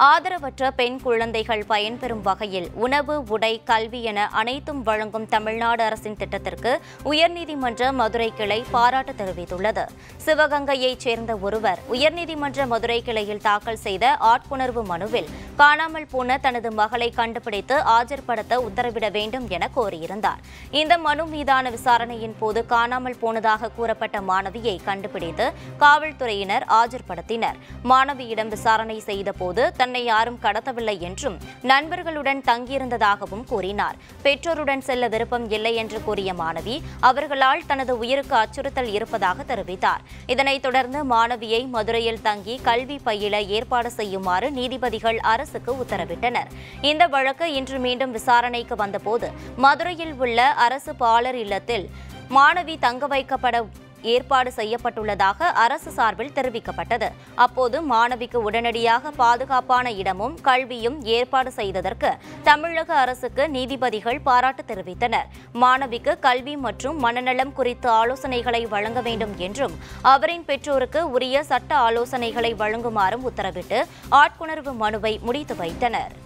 ஆதரவற்ற பெண் குழந்தைகள் பயன்பெறும் வகையில் உணவு உடை கல்வி என அனைத்தும் வழங்கும் தமிழ்நாடு அரசின் திட்டத்திற்கு உயர்நீதிமன்ற மதுரை கிளை பாராட்டு தெரிவித்துள்ளது சிவகங்கையைச் சேர்ந்த ஒருவர் உயர்நீதிமன்ற மதுரை கிளையில் தாக்கல் செய்த ஆட்புணர்வு மனுவில் காணாமல் போன தனது மகளை கண்டுபிடித்து ஆஜர்படுத்த உத்தரவிட வேண்டும் என கோரியிருந்தார் இந்த மனு மீதான விசாரணையின் போது காணாமல் போனதாக கூறப்பட்ட மாணவியை கண்டுபிடித்து காவல்துறையினர் ஆஜர்படுத்தினர் மாணவியிடம் விசாரணை செய்தபோது தன்னை யாரும் கடத்தவில்லை என்றும் நண்பர்களுடன் தங்கியிருந்ததாகவும் கூறினார் பெற்றோருடன் செல்ல விருப்பம் இல்லை என்று கூறிய மாணவி அவர்களால் தனது உயிருக்கு அச்சுறுத்தல் இருப்பதாக தெரிவித்தார் இதனைத் தொடர்ந்து மாணவியை மதுரையில் தங்கி கல்வி பயில ஏற்பாடு செய்யுமாறு நீதிபதிகள் அரசுக்கு உத்தரவிட்டனர் இந்த வழக்கு இன்று மீண்டும் விசாரணைக்கு வந்தபோது மதுரையில் உள்ள அரசு பாலர் இல்லத்தில் மாணவி தங்க வைக்கப்பட ஏற்பாடு செய்யப்பட்டுள்ளதாக அரசு சார்பில் தெரிவிக்கப்பட்டது அப்போது மாணவிக்கு உடனடியாக பாதுகாப்பான இடமும் கல்வியும் ஏற்பாடு செய்ததற்கு தமிழக அரசுக்கு நீதிபதிகள் பாராட்டு தெரிவித்தனர் மாணவிக்கு கல்வி மற்றும் மனநலம் குறித்து ஆலோசனைகளை வழங்க வேண்டும் என்றும் அவரின் பெற்றோருக்கு உரிய சட்ட ஆலோசனைகளை வழங்குமாறும் உத்தரவிட்டு ஆட்கொணர்வு மனுவை முடித்து வைத்தனர்